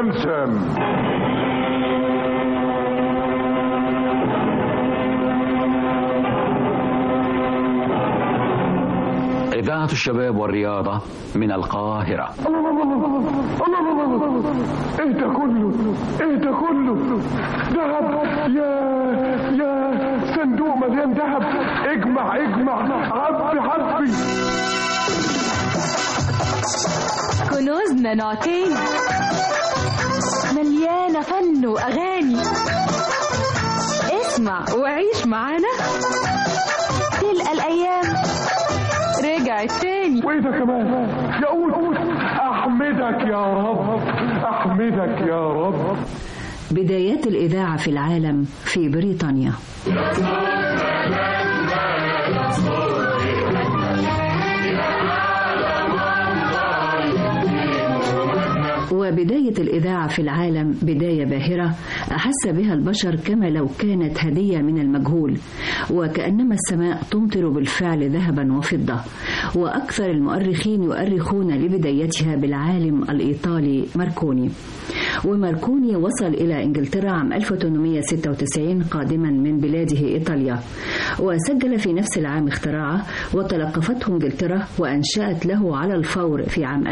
سمسم إذاعة الشباب والرياضة من القاهرة ايه ده كله ايه ده كله دهب يا يا صندوق مليان دهب اجمع اجمع عبي عبي كنوزنا نوعتين مليانة فن وأغاني اسمع وعيش معانا تلقى الأيام رجعت تاني وايه ده كمان يقول احمدك يا رب احمدك يا رب بدايات الإذاعة في العالم في بريطانيا وبداية الإذاعة في العالم بداية باهرة أحس بها البشر كما لو كانت هدية من المجهول وكأنما السماء تمطر بالفعل ذهبا وفضة وأكثر المؤرخين يؤرخون لبدايتها بالعالم الإيطالي ماركوني وماركوني وصل إلى إنجلترا عام 1896 قادما من بلاده إيطاليا وسجل في نفس العام اختراعه وتلقفته إنجلترا وأنشأت له على الفور في عام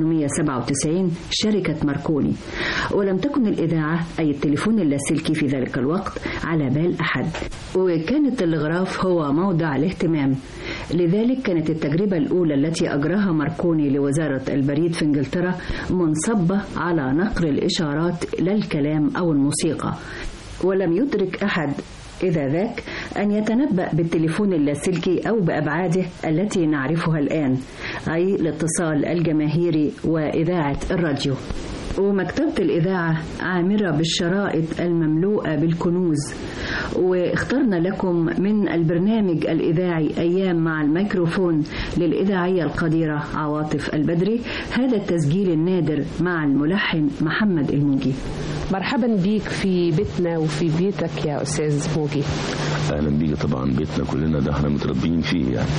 1897 شركة ماركوني ولم تكن الإذاعة أي التليفون اللاسلكي في ذلك الوقت على بال أحد وكان التلغراف هو موضع الاهتمام لذلك كانت التجربة الأولى التي أجراها ماركوني لوزارة البريد في إنجلترا منصبة على نقل الإشارات لا الكلام أو الموسيقى ولم يدرك أحد إذا ذاك أن يتنبأ بالتليفون اللاسلكي أو بأبعاده التي نعرفها الآن أي الاتصال الجماهيري وإذاعة الراديو ومكتبة الإذاعة عامرة بالشرائط المملوءة بالكنوز واخترنا لكم من البرنامج الإذاعي أيام مع الميكروفون للإذاعية القديرة عواطف البدري هذا التسجيل النادر مع الملحن محمد الموجي مرحبا بيك في بيتنا وفي بيتك يا أستاذ موجي اهلا بيك طبعا بيتنا كلنا ده احنا متربيين فيه يعني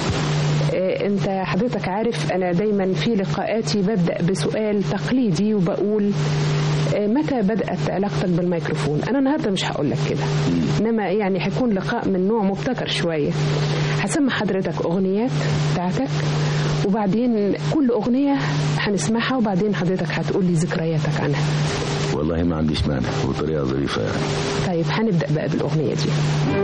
آه، انت حضرتك عارف انا دايما في لقاءاتي ببدا بسؤال تقليدي وبقول آه، متى بدات علاقتك بالميكروفون انا النهارده مش هقول لك كده انما يعني هيكون لقاء من نوع مبتكر شويه هسمع حضرتك اغنيات بتاعتك وبعدين كل اغنيه هنسمعها وبعدين حضرتك هتقول لي ذكرياتك عنها والله ما عنديش مانع وطريقه ظريفه يعني طيب هنبدا بقى بالاغنيه دي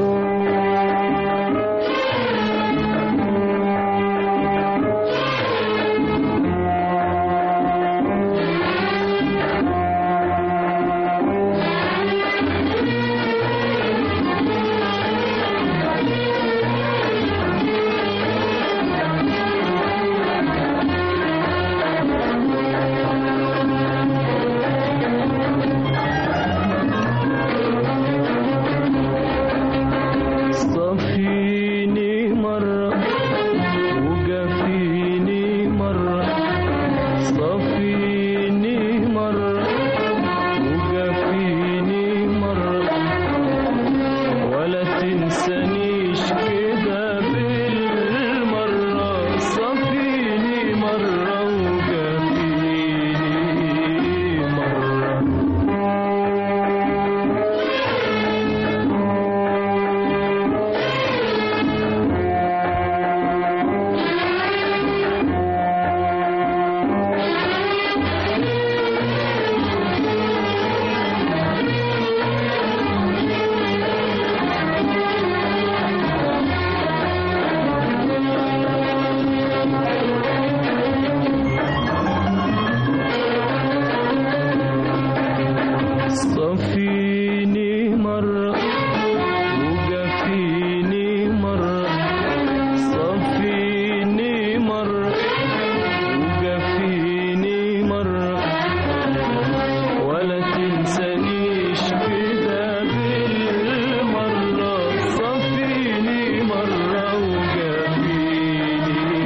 صفيني مرة وجفيني مرة صفيني مرة وجفيني مرة ولا تنسانيش كده بالمرة صفيني مرة وجفيني مرة صفيني مرة وجفيني مرة صفيني مرة وجفيني مرة ولا تنسانيش كده بالمرة صفيني مرة وجفيني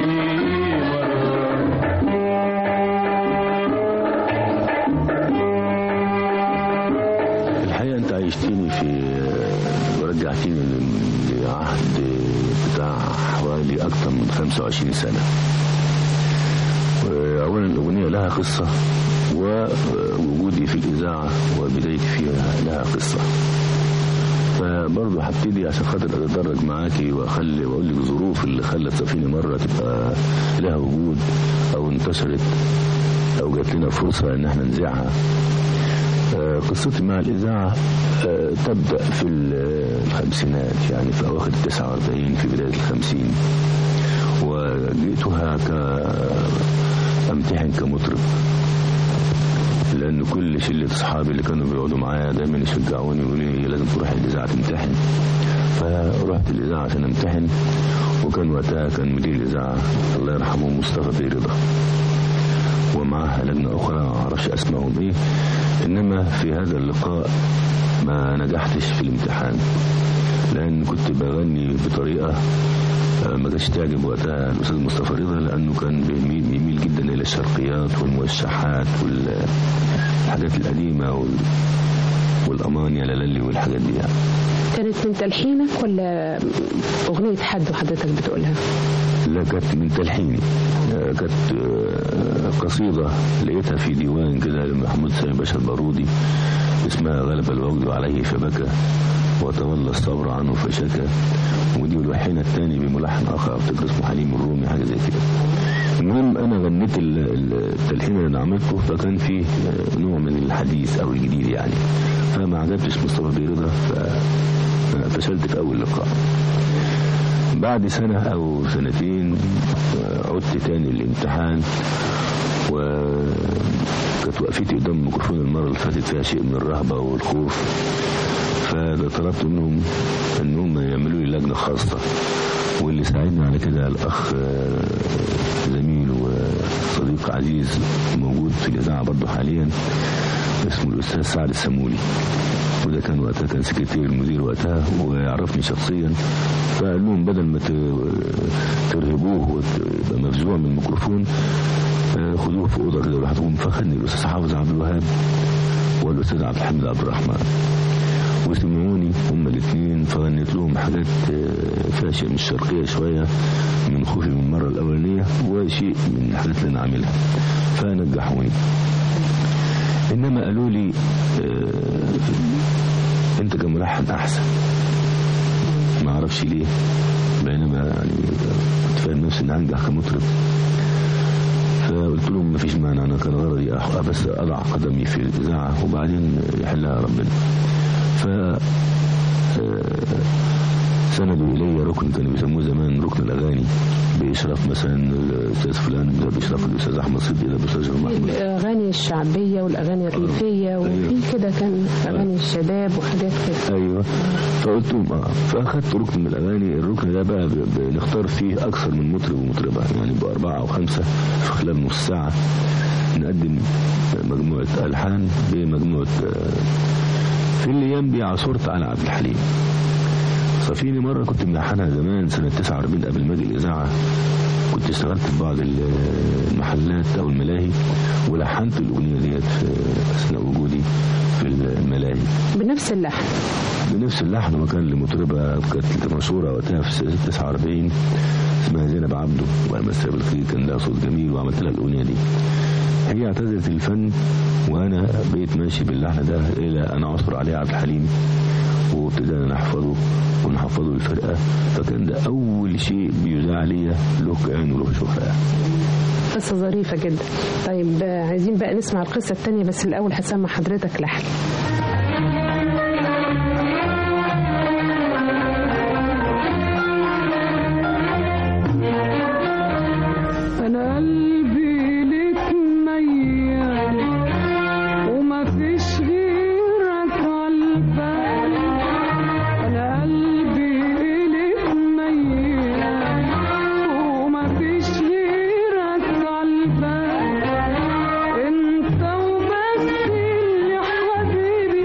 الحقيقه انت عيشتني في ورجعتني لعهد بتاع حوالي اكثر من 25 سنه واولا الاغنيه لها قصه ووجودي في الإذاعة وبدايتي فيها لها قصة فبرضه هبتدي عشان خاطر اتدرج معاكي واخلي واقول لك ظروف اللي خلت سفينه مره تبقى لها وجود او انتشرت او جات لنا فرصه ان احنا نذيعها آه، قصتي مع الإذاعة آه، تبدأ في ال- الخمسينات يعني في أواخر التسعة وأربعين في بداية الخمسين وجئتها كأمتحن كمطرب لأن كل شلة أصحابي اللي كانوا بيقعدوا معايا دايما يشجعوني يقولوا لي لازم تروح الإذاعة تمتحن فرحت الإذاعة عشان أمتحن وكان وقتها كان مدير الإذاعة الله يرحمه مصطفى بيه رضا ومعها لجنة أخرى ما أعرفش أسمائهم إيه إنما في هذا اللقاء ما نجحتش في الامتحان لأن كنت بغني بطريقة آه، ما كانتش تعجب وقتها الأستاذ مصطفى رضا لأنه كان بيميل بيميل جدا إلى الشرقيات والموشحات والحاجات القديمة وال... والأمان يا لالي والحاجات دي يعني. كانت من تلحينك ولا أغنية حد وحضرتك بتقولها لا كانت من تلحيني آه، كانت آه، قصيدة لقيتها في ديوان كده لمحمود سامي باشا البارودي اسمها غلب الوجد عليه فبكى وتولى الصبر عنه فشكى ودي والوحينة الثاني بملحن آخر أفتكر اسمه حليم الرومي حاجة زي كده المهم أنا غنيت ال- ال- التلحين اللي أنا عملته فكان فيه آه، نوع من الحديث أو الجديد يعني فما عجبتش مصطفى بيرضا ففشلت في أول لقاء بعد سنة أو سنتين آه، عدت تاني الامتحان وكانت وقفتي قدام الميكروفون المرة اللي فاتت فيها شيء من الرهبة والخوف فطلبت منهم انهم يعملوا لي لجنة خاصة واللي ساعدني على كده الأخ آه، زميل وصديق عزيز موجود في الإذاعة برضه حاليا اسمه الأستاذ سعد السمولي وده كان وقتها كان سكرتير المدير وقتها ويعرفني شخصيا فقال لهم بدل ما ت- ترهبوه ويبقى مفزوع من الميكروفون آه، خدوه في اوضه كده لوحدهم فخدني الاستاذ حافظ عبد الوهاب والاستاذ عبد الحميد عبد الرحمن وسمعوني هما الاثنين فغنيت لهم حاجات آه، فيها شيء من الشرقيه شويه من خوفي من المره الاولانيه وشيء من الحاجات اللي انا عاملها فنجحوني انما قالوا لي آه، انت كملحن احسن ما اعرفش ليه بينما يعني كنت فاهم نفسي اني انجح كمطرب فقلت لهم ما فيش مانع انا كان غرضي أح- بس اضع قدمي في الاذاعه وبعدين يحلها ربنا ف آه، سندوا الي ركن كانوا بيسموه زمان ركن الاغاني باشراف مثلا الاستاذ فلان ده باشراف الاستاذ احمد صدقي ده بالاستاذ محمود الأغاني الشعبية والأغاني الريفية وفي كده كان أغاني الشباب وحاجات كده ايوه فقلت لهم اه فاخدت ركن من الاغاني الركن ده بقى ب- بنختار فيه اكثر من مطرب ومطربه يعني باربعه او خمسه في خلال نص ساعه نقدم مجموعه الحان بمجموعه آه، في الايام دي عثرت على عبد الحليم ففيني مرة كنت ملحنها زمان سنة 49 قبل ما اجي الإذاعة كنت اشتغلت في بعض المحلات أو الملاهي ولحنت الأغنية ديت في أثناء وجودي في الملاهي بنفس اللحن بنفس اللحن وكان لمطربة كانت مشهورة وقتها في سنة 49 اسمها زينب عبده ومسها بالخير كان لها صوت جميل وعملت لها الأغنية دي هي اعتزلت الفن وأنا بقيت ماشي باللحن ده إلى أن عثر عليه عبد الحليم وابتدينا نحفظه ونحفظه للفرقة فكان ده أول شيء بيذاع ليا له عين وله شفاء قصة ظريفة جدا طيب آه، عايزين بقى نسمع القصة التانية بس الأول هسمع حضرتك لحن انا قلبي لك ميال وما فيش غيرك عالبال انا قلبي لك ميال وما فيش غيرك عالبال انت وبس اللي حبيبي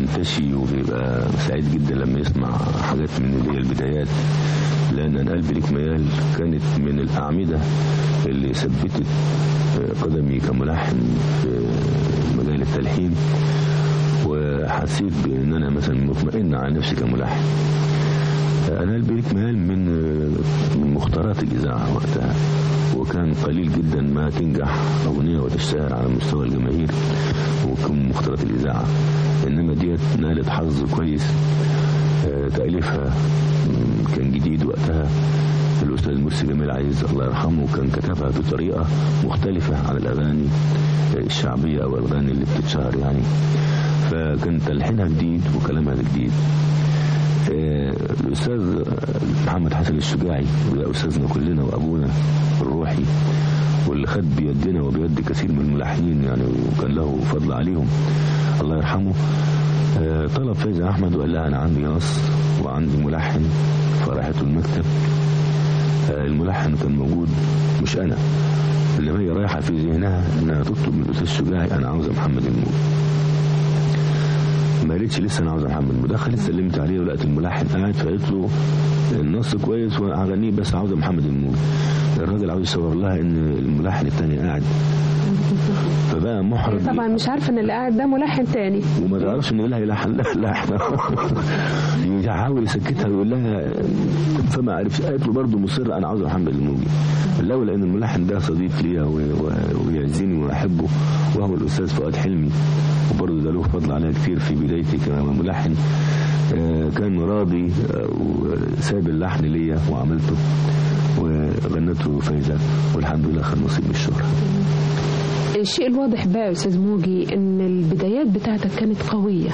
بينتشي وبيبقى سعيد جدا لما يسمع حاجات من اللي هي البدايات لان انا قلبي ليك ميال كانت من الاعمده اللي ثبتت قدمي كملحن في مجال التلحين وحسيت بان انا مثلا مطمئن على نفسي كملحن انا قلبي ليك ميال من من مختارات الاذاعه وقتها وكان قليل جدا ما تنجح اغنيه وتشتهر على مستوى الجماهير وكم مختارات الاذاعه انما ديت نالت حظ كويس آه، تاليفها مم، كان جديد وقتها الاستاذ مرسي جميل عايز الله يرحمه كان كتبها بطريقه مختلفه عن الاغاني الشعبيه او الاغاني اللي بتتشهر يعني فكان تلحينها جديد وكلامها جديد آه، الاستاذ محمد حسن الشجاعي وده استاذنا كلنا وابونا الروحي واللي خد بيدنا وبيد كثير من الملحنين يعني وكان له فضل عليهم الله يرحمه آه، طلب فايزة احمد وقال لها انا عندي نص وعندي ملحن فراحته المكتب آه، الملحن كان موجود مش انا انما هي رايحه في ذهنها انها تطلب من الاستاذ الشجاعي انا عاوزه محمد الموت ما قالتش لسه انا عاوز محمد مدخل سلمت عليه ولقيت الملحن قاعد فقلت له النص كويس وهغنيه بس عاوزه محمد الموت الراجل عاوز يصور لها ان الملحن التاني قاعد فبقى محرج طبعا مش عارفه ان اللي قاعد ده ملحن تاني وما تعرفش ان لها يلحن لا لا احنا يحاول يسكتها ويقول لها فما عرفش قالت له برضه مصر انا عاوز محمد الموجي لولا ان الملحن ده صديق ليا و- و- ويعزني واحبه وهو الاستاذ فؤاد حلمي وبرضه ده له فضل عليا كتير في بدايتي كملحن آه، كان راضي آه، وساب اللحن ليا وعملته وغنته فايزه والحمد لله خد نصيب من الشهره الشيء الواضح بقى يا استاذ موجي ان البدايات بتاعتك كانت قويه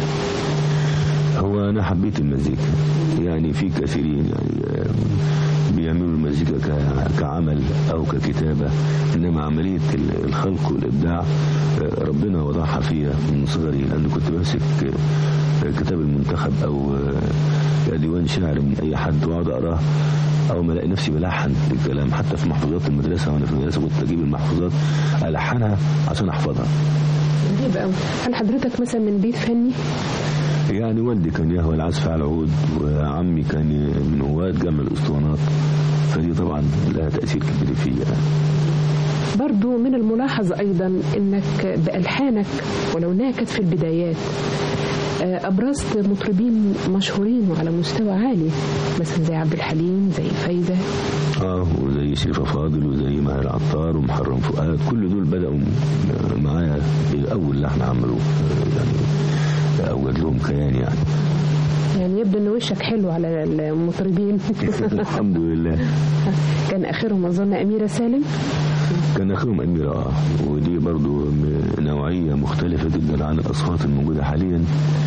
هو انا حبيت المزيكا يعني في كثيرين يعني آم، بيعملوا المزيكا ك- كعمل او ككتابه انما عمليه ال- الخلق والابداع آه، ربنا وضعها فيا من صغري لان كنت بمسك آه، كتاب المنتخب او آه، ديوان شعر من اي حد واقعد اقراه او ما الاقي نفسي بلحن الكلام حتى في محفوظات المدرسه وانا في المدرسه كنت اجيب المحفوظات الحنها عشان احفظها غريب قوي هل حضرتك مثلا من بيت فني يعني والدي كان يهوى العزف على العود وعمي كان من هواة جمع الاسطوانات فدي طبعا لها تأثير كبير فيا برضو من الملاحظ أيضا أنك بألحانك ولو إنها كانت في البدايات آه، أبرزت مطربين مشهورين وعلى مستوى عالي مثلا زي عبد الحليم زي فايدة اه وزي شريفة فاضل وزي ماهر عطار ومحرم فؤاد كل دول بدأوا معايا بأول لحن عملوه يعني أوجد لهم كيان يعني يعني يبدو أن وشك حلو على المطربين الحمد لله كان آخرهم أظن أميرة سالم كان اخرهم اميره اه ودي برضو م- نوعيه مختلفه جدا عن الاصوات الموجوده حاليا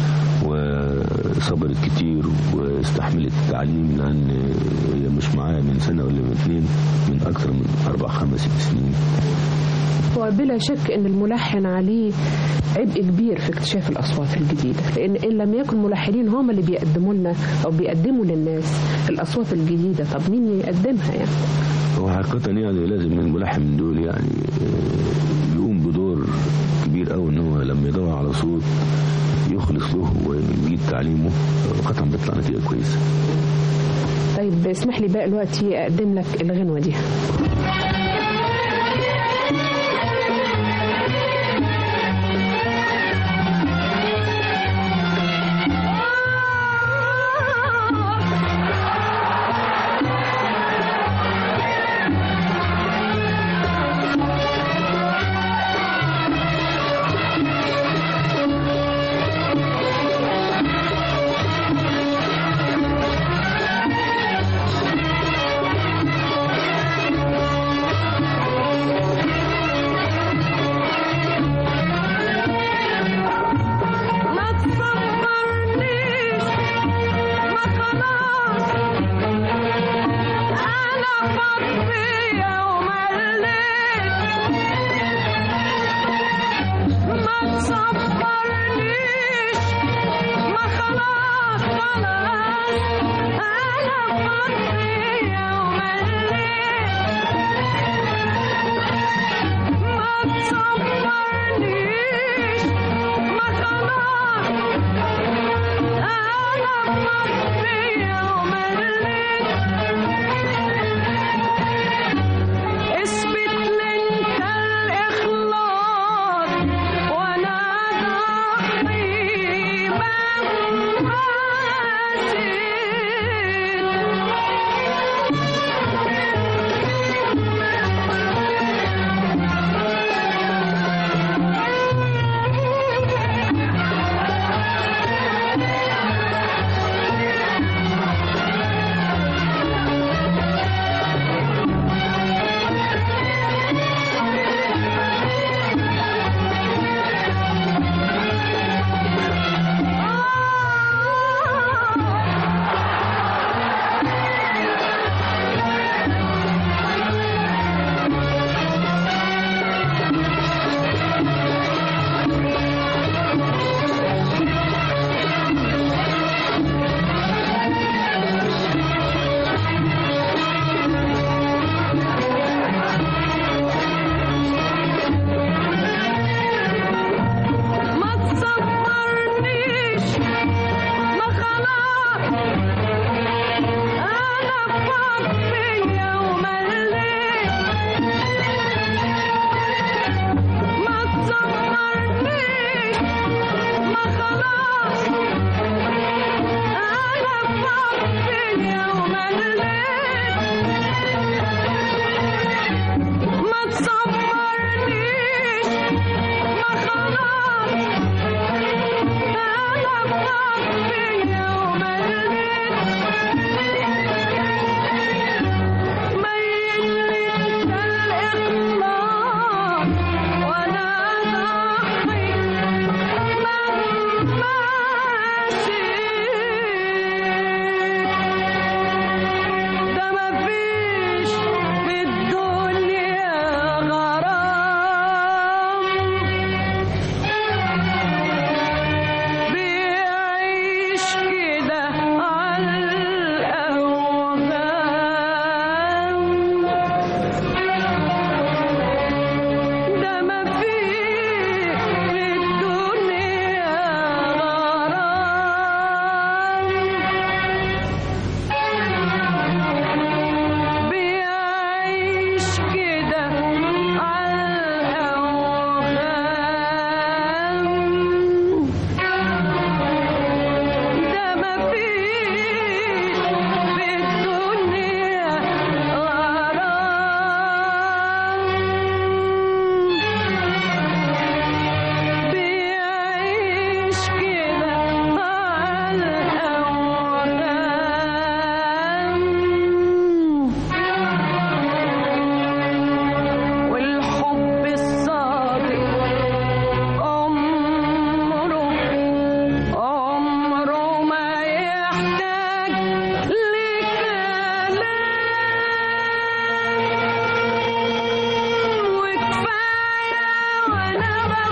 وصبرت كتير واستحملت التعليم لان هي مش معايا من سنه ولا من اتنين من اكثر من اربع خمس ست سنين وبلا شك أن الملحن عليه عبء كبير في اكتشاف الأصوات الجديدة لأن إن لم يكن ملحنين هم اللي بيقدموا لنا أو بيقدموا للناس الأصوات الجديدة طب مين يقدمها يعني هو حقيقه يعني لازم الملحن من دول يعني آه، يقوم بدور كبير قوي ان هو لما يدور على صوت يخلص له ويجيد تعليمه آه، قطعا بيطلع نتيجه كويسه طيب اسمح لي بقى دلوقتي أقدم لك الغنوة دي ما تصبرنيش ما خلاص أنا فاضية ومليت ما تصبرنيش ما خلاص خلاص أنا فاضية ومليت ما تصبرنيش ما خلاص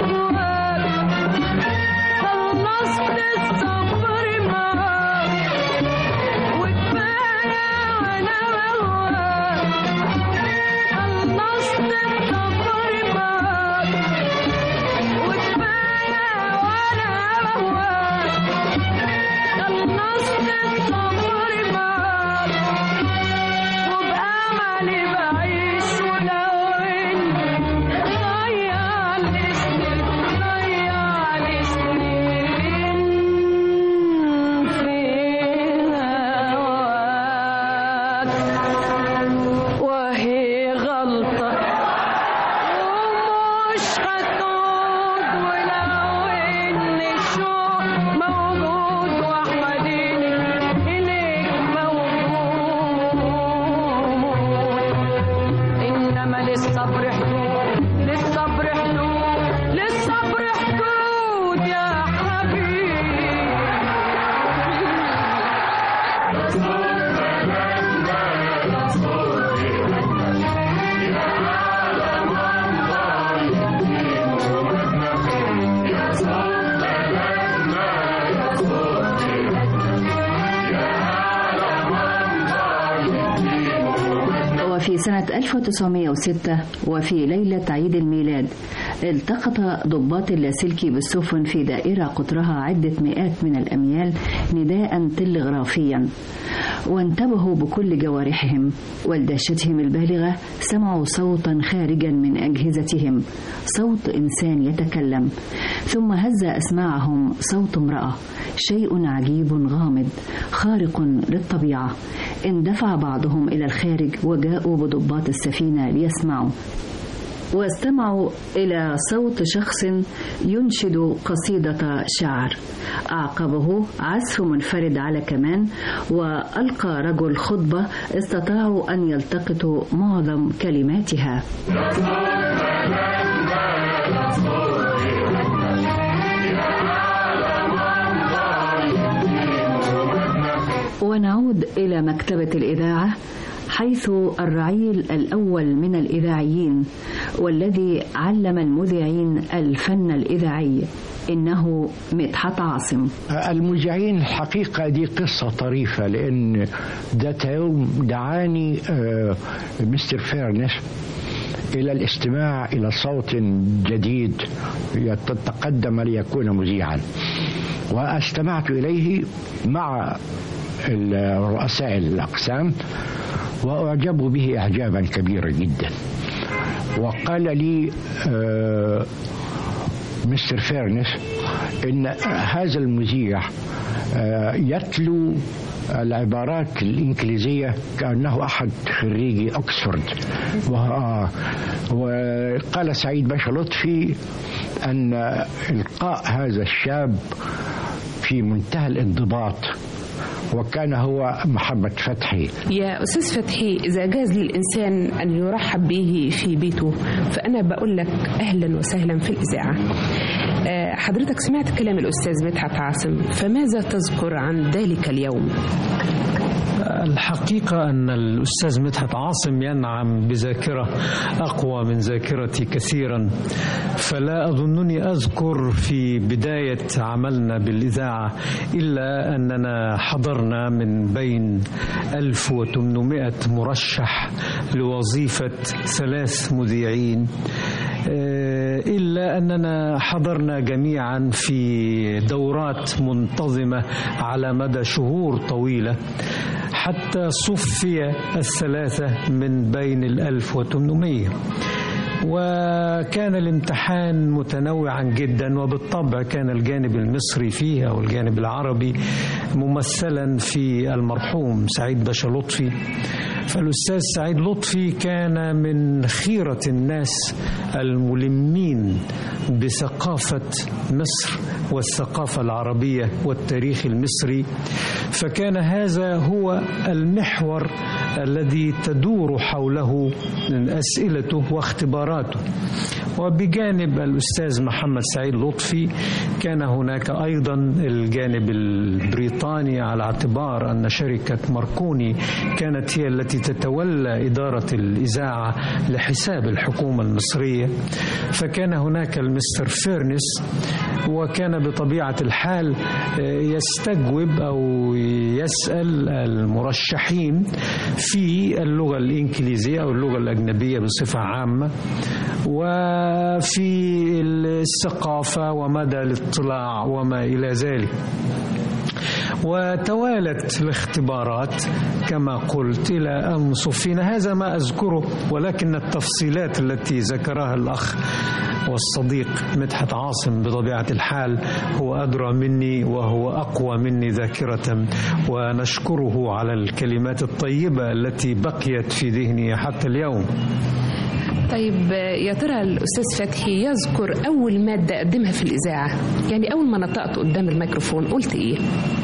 وفي سنة 1906 وفي ليلة عيد الميلاد التقط ضباط اللاسلكي بالسفن في دائرة قطرها عدة مئات من الأميال نداء تلغرافيا وانتبهوا بكل جوارحهم ولدهشتهم البالغة سمعوا صوتا خارجا من أجهزتهم صوت إنسان يتكلم ثم هز أسماعهم صوت امرأة شيء عجيب غامض خارق للطبيعة اندفع بعضهم إلى الخارج وجاءوا بضباط السفينة ليسمعوا واستمعوا إلى صوت شخص ينشد قصيدة شعر أعقبه عزف منفرد على كمان وألقى رجل خطبة استطاعوا أن يلتقطوا معظم كلماتها ونعود إلى مكتبة الإذاعة حيث الرعيل الأول من الإذاعيين والذي علم المذيعين الفن الإذاعي إنه مدحت عاصم المذيعين الحقيقة دي قصة طريفة لأن ذات يوم دعاني آه، مستر فيرنس إلى الاستماع إلى صوت جديد يتقدم ليكون مذيعا واستمعت إليه مع رؤساء الأقسام وأعجبوا به إعجابا كبيرا جدا وقال لي آه، مستر فيرنس ان هذا المذيع آه، يتلو العبارات الإنجليزية كأنه أحد خريجي أكسفورد و- وقال سعيد باشا لطفي أن إلقاء هذا الشاب في منتهى الانضباط وكان هو محمد فتحي يا أستاذ فتحي إذا جاز للإنسان أن يرحب به في بيته فأنا بقول لك أهلا وسهلا في الإذاعة آه، حضرتك سمعت كلام الأستاذ مدحت عاصم فماذا تذكر عن ذلك اليوم؟ الحقيقة أن الأستاذ مدحت عاصم ينعم بذاكرة أقوى من ذاكرتي كثيرا فلا أظنني أذكر في بداية عملنا بالإذاعة إلا أننا حضرنا من بين 1800 مرشح لوظيفة ثلاث مذيعين آه، إلا أننا حضرنا جميعا في دورات منتظمة على مدى شهور طويلة حتى صفي الثلاثة من بين الألف وثمانمية وكان الامتحان متنوعا جدا وبالطبع كان الجانب المصري فيه أو الجانب العربي ممثلا في المرحوم سعيد باشا لطفي فالأستاذ سعيد لطفي كان من خيرة الناس الملمين بثقافة مصر والثقافة العربية والتاريخ المصري فكان هذا هو المحور الذي تدور حوله أسئلته واختباراته وبجانب الأستاذ محمد سعيد لطفي كان هناك أيضا الجانب البريطاني على اعتبار أن شركة ماركوني كانت هي التي تتولى إدارة الإذاعة لحساب الحكومة المصرية فكان هناك المستر فيرنس وكان بطبيعة الحال يستجوب أو يسأل المرشحين في اللغة الإنجليزية أو اللغة الأجنبية بصفة عامة وفي الثقافة ومدى الاطلاع وما إلى ذلك وتوالت الاختبارات كما قلت إلى أن صفينا هذا ما أذكره ولكن التفصيلات التي ذكرها الأخ والصديق مدحت عاصم بطبيعة الحال هو أدرى مني وهو أقوى مني ذاكرة ونشكره على الكلمات الطيبة التي بقيت في ذهني حتى اليوم طيب يا ترى الأستاذ فتحي يذكر أول مادة قدمها في الإذاعة يعني أول ما نطقت قدام الميكروفون قلت إيه؟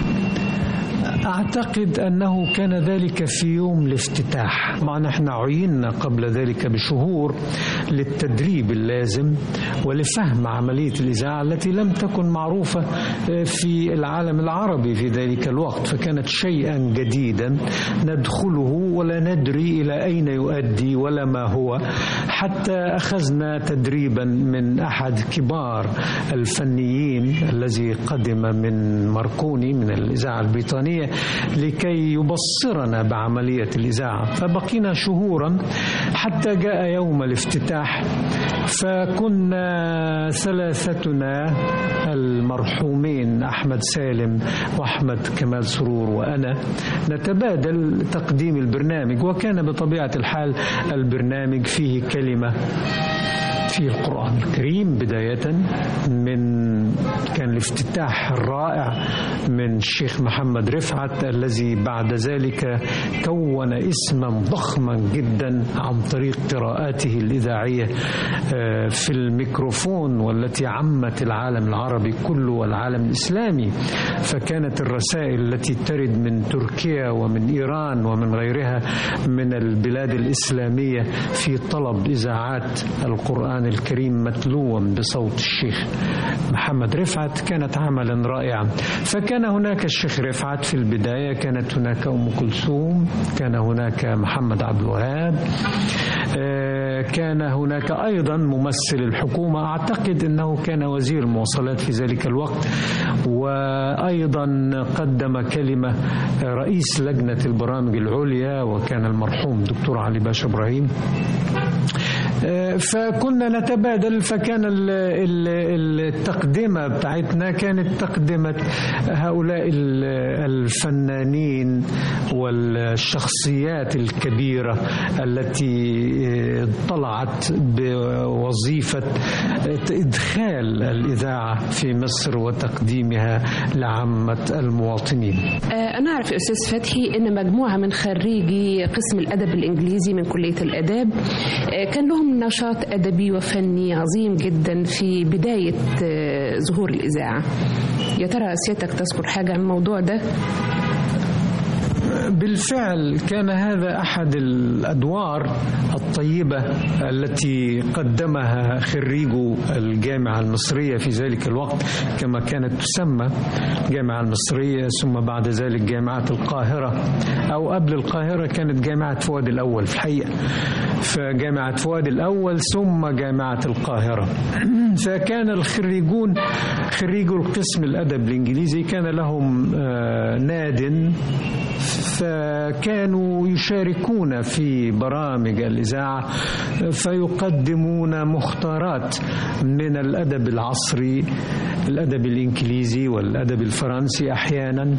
أعتقد أنه كان ذلك في يوم الافتتاح مع نحن عينا قبل ذلك بشهور للتدريب اللازم ولفهم عملية الإذاعة التي لم تكن معروفة في العالم العربي في ذلك الوقت فكانت شيئا جديدا ندخله ولا ندري إلى أين يؤدي ولا ما هو حتى أخذنا تدريبا من أحد كبار الفنيين الذي قدم من ماركوني من الإذاعة البريطانية لكي يبصرنا بعملية الإذاعة فبقينا شهورا حتى جاء يوم الافتتاح فكنا ثلاثتنا المرحومين أحمد سالم وأحمد كمال سرور وأنا نتبادل تقديم البرنامج وكان بطبيعة الحال البرنامج فيه كلمة في القرآن الكريم بداية من كان الافتتاح الرائع من الشيخ محمد رفعت الذي بعد ذلك كون اسما ضخما جدا عن طريق قراءاته الإذاعية في الميكروفون والتي عمت العالم العربي كله والعالم الإسلامي فكانت الرسائل التي ترد من تركيا ومن إيران ومن غيرها من البلاد الإسلامية في طلب إذاعات القرآن الكريم متلوا بصوت الشيخ محمد رفعت كانت عملا رائعا فكان هناك الشيخ رفعت في البداية كانت هناك أم كلثوم كان هناك محمد عبد الوهاب كان هناك أيضا ممثل الحكومة أعتقد أنه كان وزير المواصلات في ذلك الوقت وأيضا قدم كلمة رئيس لجنة البرامج العليا وكان المرحوم دكتور علي باشا إبراهيم فكنا نتبادل فكان التقدمة بتاعتنا كانت تقدمة هؤلاء الفنانين والشخصيات الكبيرة التي طلعت بوظيفة إدخال الإذاعة في مصر وتقديمها لعامة المواطنين أنا أعرف أستاذ فتحي أن مجموعة من خريجي قسم الأدب الإنجليزي من كلية الآداب كان لهم نشاط أدبي وفني عظيم جدا في بداية ظهور الإذاعة يا ترى سيادتك تذكر حاجة عن الموضوع ده؟ بالفعل كان هذا احد الادوار الطيبه التي قدمها خريجو الجامعه المصريه في ذلك الوقت كما كانت تسمى الجامعه المصريه ثم بعد ذلك جامعه القاهره او قبل القاهره كانت جامعه فؤاد الاول في الحقيقه فجامعه فؤاد الاول ثم جامعه القاهره فكان الخريجون خريجو القسم الادب الانجليزي كان لهم ناد فكانوا يشاركون في برامج الإذاعة فيقدمون مختارات من الأدب العصري الأدب الإنجليزي والأدب الفرنسي أحيانا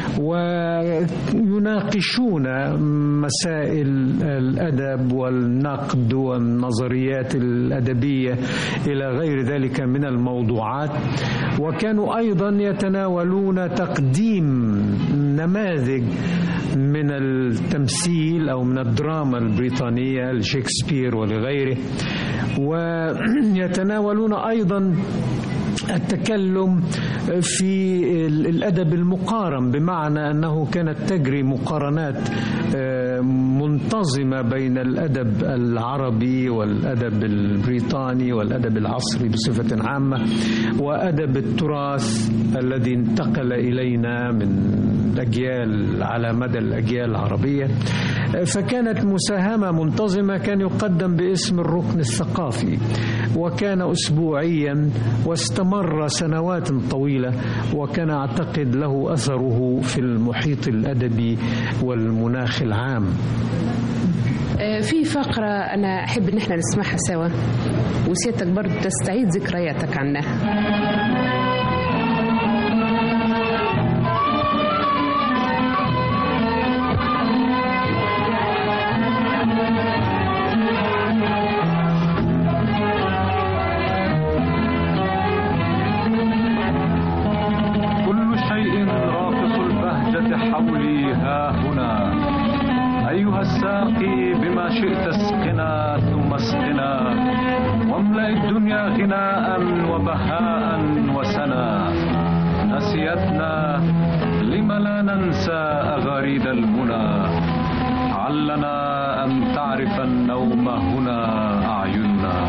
ويناقشون مسائل الأدب والنقد والنظريات الأدبية إلى غير ذلك من الموضوعات وكانوا أيضا يتناولون تقديم نماذج من التمثيل او من الدراما البريطانيه لشكسبير ولغيره ويتناولون ايضا التكلم في الادب المقارن بمعنى انه كانت تجري مقارنات منتظمه بين الادب العربي والادب البريطاني والادب العصري بصفه عامه وادب التراث الذي انتقل الينا من الاجيال على مدى الاجيال العربيه فكانت مساهمة منتظمة كان يقدم باسم الركن الثقافي وكان أسبوعيا واستمر سنوات طويلة وكان أعتقد له أثره في المحيط الأدبي والمناخ العام آه، في فقرة أنا أحب إن احنا نسمعها سوا وسيادتك برضو تستعيد ذكرياتك عنها كل شيء راقص البهجة حولي ها هنا أيها الساقي بما شئت اسقنا ثم اسقنا واملأ الدنيا غناء وبهاء وسنا نسيتنا لم لا ننسى أغاريد المنى علنا أن تعرف النوم هنا أعيننا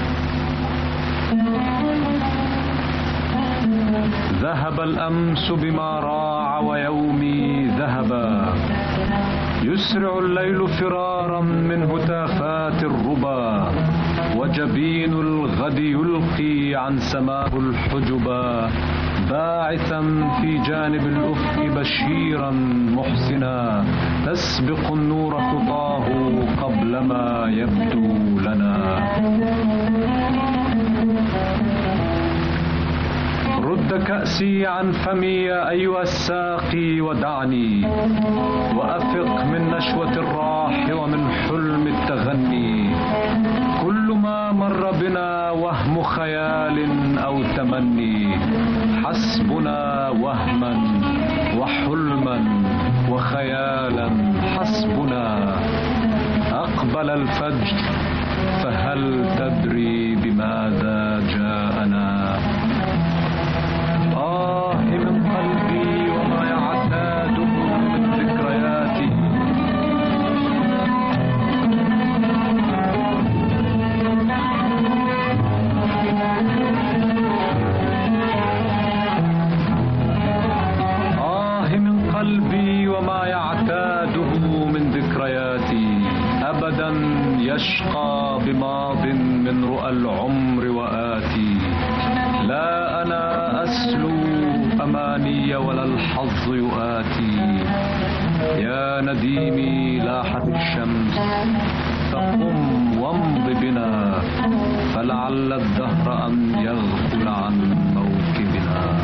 ذهب الأمس بما راع ويومي ذهبا يسرع الليل فرارا من هتافات الربا وجبين الغد يلقي عن سماه الحجبا باعثا في جانب الأفق بشيرا محسنا تسبق النور خطاه قبل ما يبدو لنا رد كأسي عن فمي يا أيها الساقي ودعني وأفق من نشوة الراح ومن حلم التغني كل ما مر بنا وهم خيال أو تمني حسبنا وهما وحلما وخيالا حسبنا أقبل الفجر فهل تدري بماذا جاءنا آه من قلبي وما يعتاده من ذكرياتي آه من قلبي وما يعتاده من ذكرياتي أبدا يشقى بماض من رؤى العمر وآتي لا أنا أسلو أماني ولا الحظ يؤاتي يا نديمي لاحت الشمس فقم وامض بنا فلعل الدهر أن يغفل عن موكبنا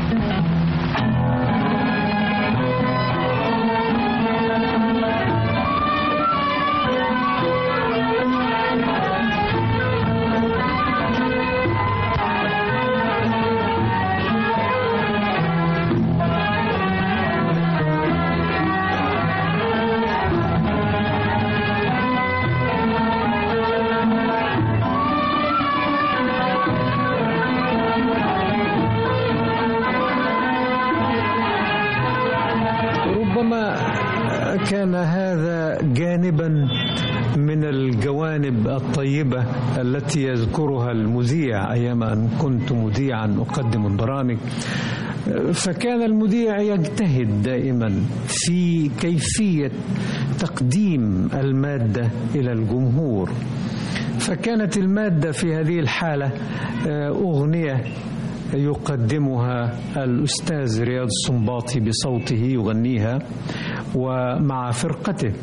ربما كان هذا جانبا من الجوانب الطيبة التي يذكرها المذيع أيام أن كنت مذيعا أقدم البرامج فكان المذيع يجتهد دائما في كيفية تقديم المادة إلى الجمهور فكانت المادة في هذه الحالة أغنية يقدمها الأستاذ رياض السنباطي بصوته يغنيها ومع فرقته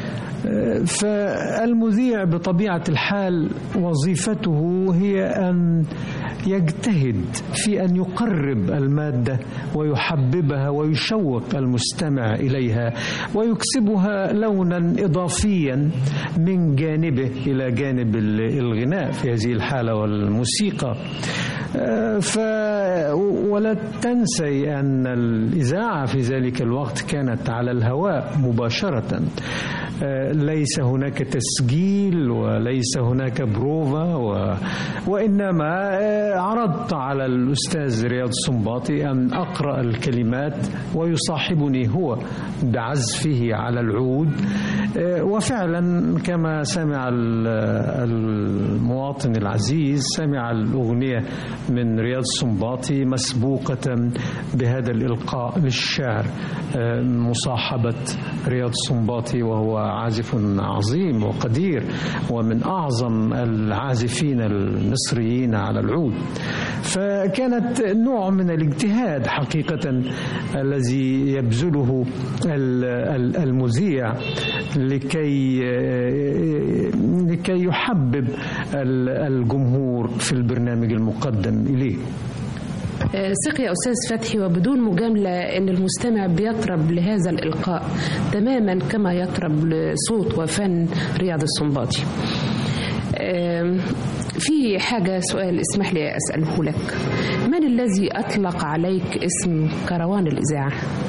فالمذيع بطبيعة الحال وظيفته هي أن يجتهد في أن يقرب المادة ويحببها ويشوق المستمع إليها ويكسبها لونا إضافيا من جانبه إلى جانب الغناء في هذه الحالة والموسيقى ف ولا تنسي أن الإذاعة في ذلك الوقت كانت على الهواء مباشرة ليس هناك تسجيل وليس هناك بروفا و... وإنما عرضت على الأستاذ رياض السنباطي أن أقرأ الكلمات ويصاحبني هو بعزفه على العود وفعلا كما سمع المواطن العزيز سمع الأغنية من رياض السنباطي مسبوقة بهذا الإلقاء للشعر مصاحبة رياض السنباطي وهو عازف عظيم وقدير ومن أعظم العازفين المصريين على العود فكانت نوع من الاجتهاد حقيقة الذي يبذله ال- ال- المذيع لكي لكي يحبب ال- الجمهور في البرنامج المقدم إليه آه، ثق يا أستاذ فتحي وبدون مجاملة أن المستمع بيطرب لهذا الإلقاء تماما كما يطرب لصوت وفن رياض السنباطي آم، في حاجة سؤال اسمح لي أسأله لك من الذي أطلق عليك اسم كروان الإذاعة؟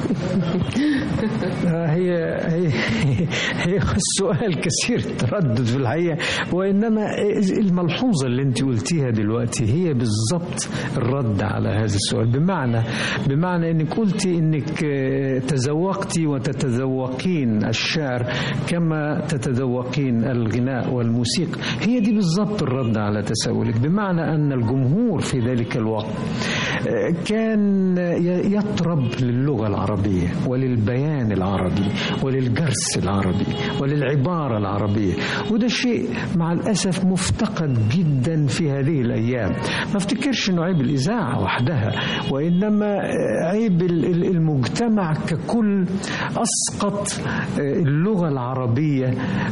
آه، هي هي هي السؤال كثير التردد في الحقيقه وانما الملحوظه اللي انت قلتيها دلوقتي هي بالضبط الرد على هذا السؤال بمعنى بمعنى انك قلتي انك آه، تذوقتي وتتذوقين الشعر كما تتذوقين الغناء والموسيقى هي دي بالضبط الرد على تساؤلك بمعنى ان الجمهور في ذلك الوقت آه، كان ي- يطرب للغه العربيه وللبيان العربي وللجرس العربي وللعباره العربيه وده شيء مع الاسف مفتقد جدا في هذه الايام ما افتكرش انه عيب الاذاعه وحدها وانما آه، عيب ال- ال- المجتمع ككل اسقط آه، اللغه العربيه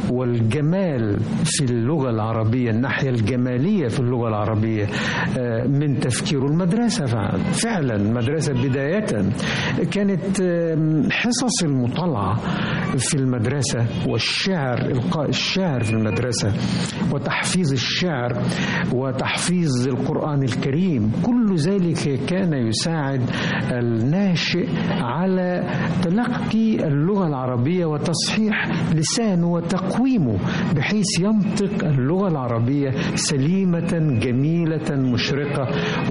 والجمال في اللغه العربيه الناحيه الجماليه في اللغه العربيه آه، من تفكيره المدرسه فعلا فعلا مدرسه بدايه كانت آم، حصص المطالعه في المدرسه والشعر القاء الشعر في المدرسه وتحفيظ الشعر وتحفيظ القران الكريم كل ذلك كان يساعد الناشئ على تلقي اللغه العربيه وتصحيح لسانه وتقويمه بحيث ينطق اللغه العربيه سليمه جميله مشرقه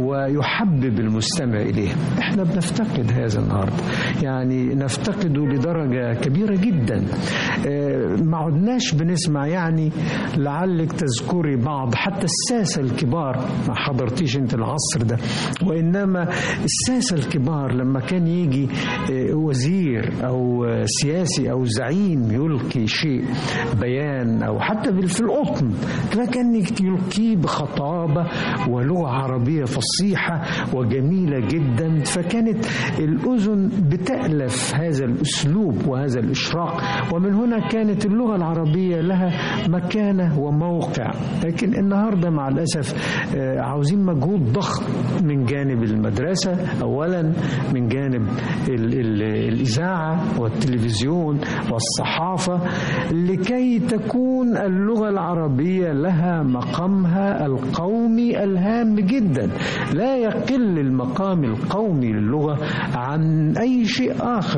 ويحبب المستمع اليه احنا بنفتقد هذا النهارده يعني نفتقده لدرجه كبيره جدا آه، ما عدناش بنسمع يعني لعلك تذكري بعض حتى الساسه الكبار ما حضرتيش انت العصر ده وانما الساسه الكبار لما كان يجي آه، وزير او آه، سياسي او زعيم يلقي شيء بيان او حتى بال- في القطن فكان يلقيه بخطابه ولغه عربيه فصيحه وجميله جدا فكانت الاذن بتالف هذا الاسلوب وهذا الاشراق ومن هنا كانت اللغه العربيه لها مكانه وموقع لكن النهارده مع الاسف آه، عاوزين مجهود ضخم من جانب المدرسه اولا من جانب ال- ال- الاذاعه والتلفزيون والصحافه لكي تكون اللغه العربيه لها مقامها القومي الهام جدا لا يقل المقام القومي للغه عن اي شيء اخر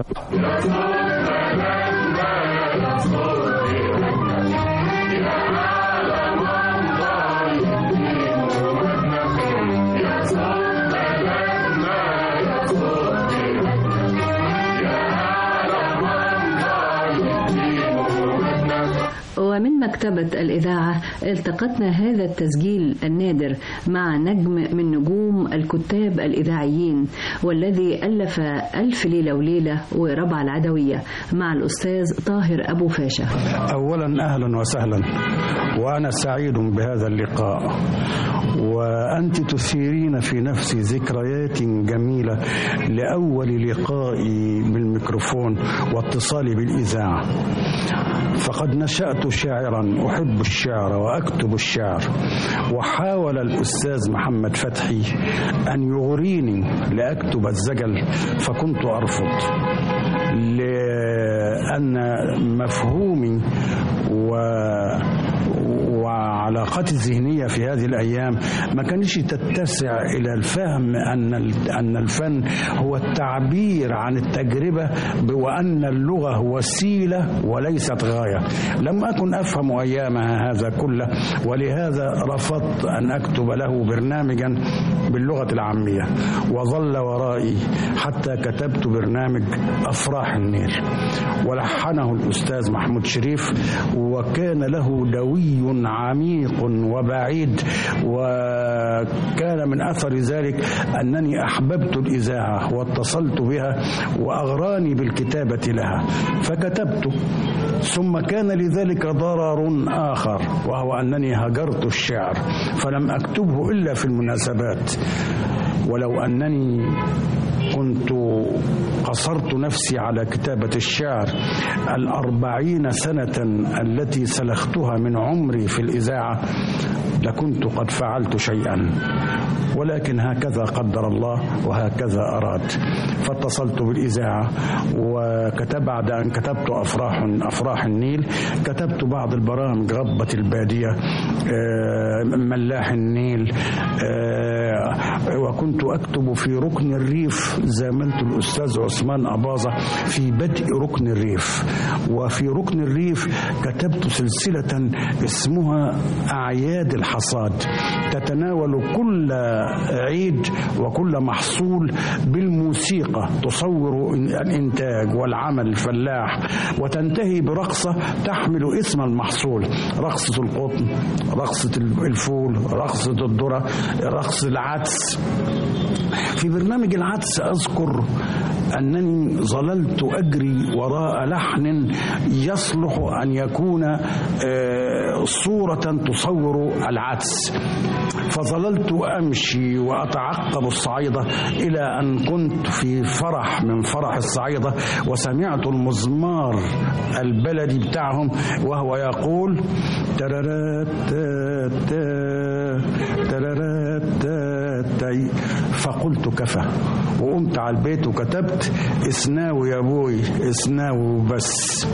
ومن مكتبة الإذاعة التقطنا هذا التسجيل النادر مع نجم من نجوم الكتاب الإذاعيين والذي ألف ألف ليلة وليلة وربع العدوية مع الأستاذ طاهر أبو فاشا أولا أهلا وسهلا وأنا سعيد بهذا اللقاء وأنت تثيرين في نفسي ذكريات جميلة لأول لقائي بالميكروفون واتصالي بالإذاعة فقد نشأت شاعرا أحب الشعر وأكتب الشعر وحاول الأستاذ محمد فتحي أن يغريني لأكتب الزجل فكنت أرفض لأن مفهومي و وعلاقاتي الذهنية في هذه الأيام ما كانش تتسع إلى الفهم أن أن الفن هو التعبير عن التجربة وأن اللغة وسيلة وليست غاية لم أكن أفهم أيامها هذا كله ولهذا رفضت أن أكتب له برنامجا باللغة العامية وظل ورائي حتى كتبت برنامج أفراح النيل ولحنه الأستاذ محمود شريف وكان له دوي عميق عميق وبعيد وكان من أثر ذلك أنني أحببت الإذاعة واتصلت بها وأغراني بالكتابة لها فكتبت ثم كان لذلك ضرر آخر وهو أنني هجرت الشعر فلم أكتبه إلا في المناسبات ولو أنني كنت قصرت نفسي على كتابة الشعر الأربعين سنة التي سلختها من عمري في الإذاعة لكنت قد فعلت شيئا ولكن هكذا قدر الله وهكذا أراد فاتصلت بالإذاعة وكتب بعد أن كتبت أفراح أفراح النيل كتبت بعض البرامج غضبة البادية آه، ملاح النيل آه، وكنت أكتب في ركن الريف زاملت الأستاذ عثمان أباظة في بدء ركن الريف وفي ركن الريف كتبت سلسلة اسمها أعياد الحصاد تتناول كل عيد وكل محصول بالموسيقى تصور الإنتاج والعمل الفلاح وتنتهي برقصة تحمل اسم المحصول رقصة القطن رقصة الفول رقصة الذرة رقص العدس في برنامج العدس أذكر أنني ظللت أجري وراء لحن يصلح أن يكون آه، صورة تصور العدس فظللت أمشي وأتعقب الصعيدة إلى أن كنت في فرح من فرح الصعيدة وسمعت المزمار البلدي بتاعهم وهو يقول ترارات تا تا ترارات تا تاي فقلت كفى وقمت على البيت وكتبت اسناوي يا ابوي اسناوي بس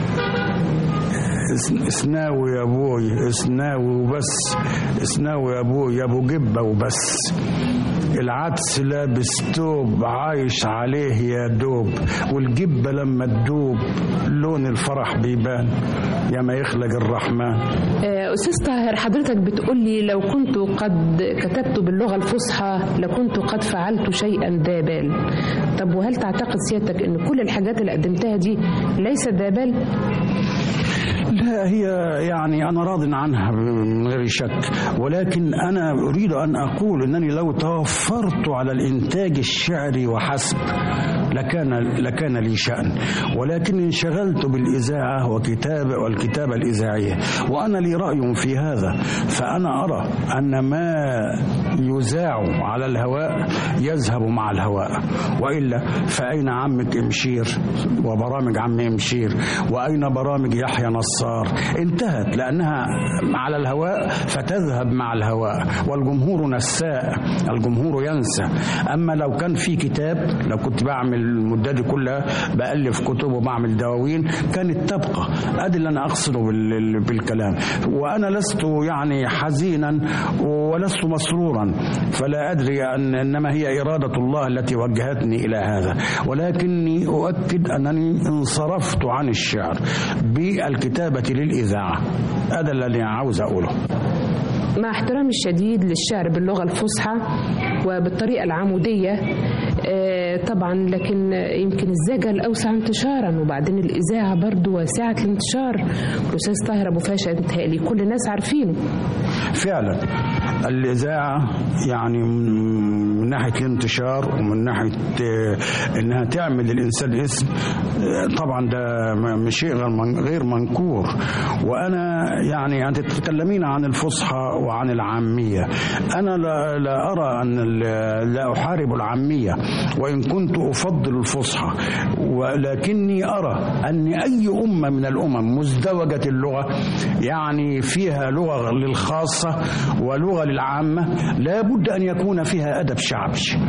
اسناوي يا ابوي اسناوي وبس اسناوي يا ابوي يا ابو جبه وبس العدس لابس توب عايش عليه يا دوب والجبه لما تدوب لون الفرح بيبان يا ما يخلق الرحمن آه، أستاذ طاهر حضرتك بتقول لي لو كنت قد كتبت باللغة الفصحى لكنت قد فعلت شيئا ذا بال طب وهل تعتقد سيادتك أن كل الحاجات اللي قدمتها دي ليست ذا بال؟ لا هي يعني أنا راض عنها من غير شك ولكن أنا أريد أن أقول أنني لو توفرت على الإنتاج الشعري وحسب لكان لكان لي شأن ولكن انشغلت بالإذاعة وكتابة والكتابة الإذاعية وأنا لي رأي في هذا فأنا أرى أن ما يذاع على الهواء يذهب مع الهواء وإلا فأين عمك إمشير وبرامج عم إمشير وأين برامج يحيى نصار انتهت لأنها على الهواء فتذهب مع الهواء والجمهور نساء الجمهور ينسى أما لو كان في كتاب لو كنت بعمل المدة دي كلها بألف كتب وبعمل دواوين كانت تبقى ادي اللي انا اقصده بال- بالكلام وانا لست يعني حزينا ولست مسرورا فلا ادري ان انما هي اراده الله التي وجهتني الى هذا ولكني اؤكد انني انصرفت عن الشعر بالكتابه للاذاعه هذا الذي عاوز اقوله مع احترامي الشديد للشعر باللغة الفصحى وبالطريقة العمودية آه، طبعا لكن يمكن الزجل أوسع انتشارا وبعدين الإذاعة برضو واسعة الانتشار الأستاذ طاهر أبو فاشا انتهالي كل الناس عارفينه فعلا الإذاعة يعني من ناحية الانتشار ومن ناحية آه، إنها تعمل للإنسان اسم آه، طبعا ده م- شيء غير من- غير منكور وأنا يعني أنت تتكلمين عن الفصحى وعن العامية أنا لا, لا أرى أن ال- لا أحارب العامية وإن كنت أفضل الفصحى ولكني أرى أن أي أمة من الأمم مزدوجة اللغة يعني فيها لغة للخاصة ولغة للعامة لا بد أن يكون فيها أدب شعبي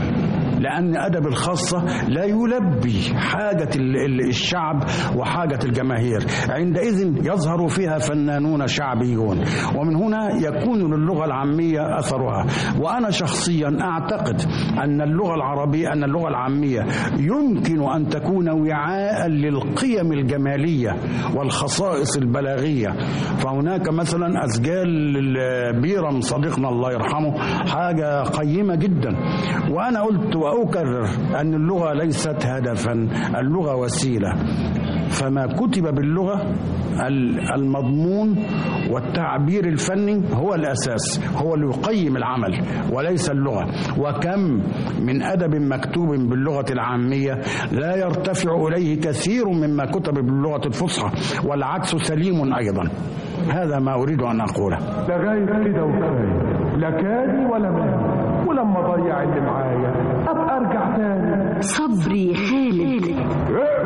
لأن أدب الخاصة لا يلبي حاجة ال- ال- الشعب وحاجة الجماهير عندئذ يظهر فيها فنانون شعبيون ومن هنا يكون للغة العامية أثرها وأنا شخصيا أعتقد أن اللغة العربية أن اللغة العامية يمكن أن تكون وعاء للقيم الجمالية والخصائص البلاغية فهناك مثلا أسجال بيرم صديقنا الله يرحمه حاجة قيمة جدا وأنا قلت وأكرر أن اللغة ليست هدفا اللغة وسيلة فما كتب باللغة ال- المضمون والتعبير الفني هو الأساس هو اللي يقيم العمل وليس اللغة وكم من أدب مكتوب باللغة العامية لا يرتفع إليه كثير مما كتب باللغة الفصحى والعكس سليم أيضا هذا ما أريد أن أقوله لغاية كده وكفاية لا كادي ولا مالي ولما اضيع اللي معايا ابقى ارجع تاني صبري خالد اقفل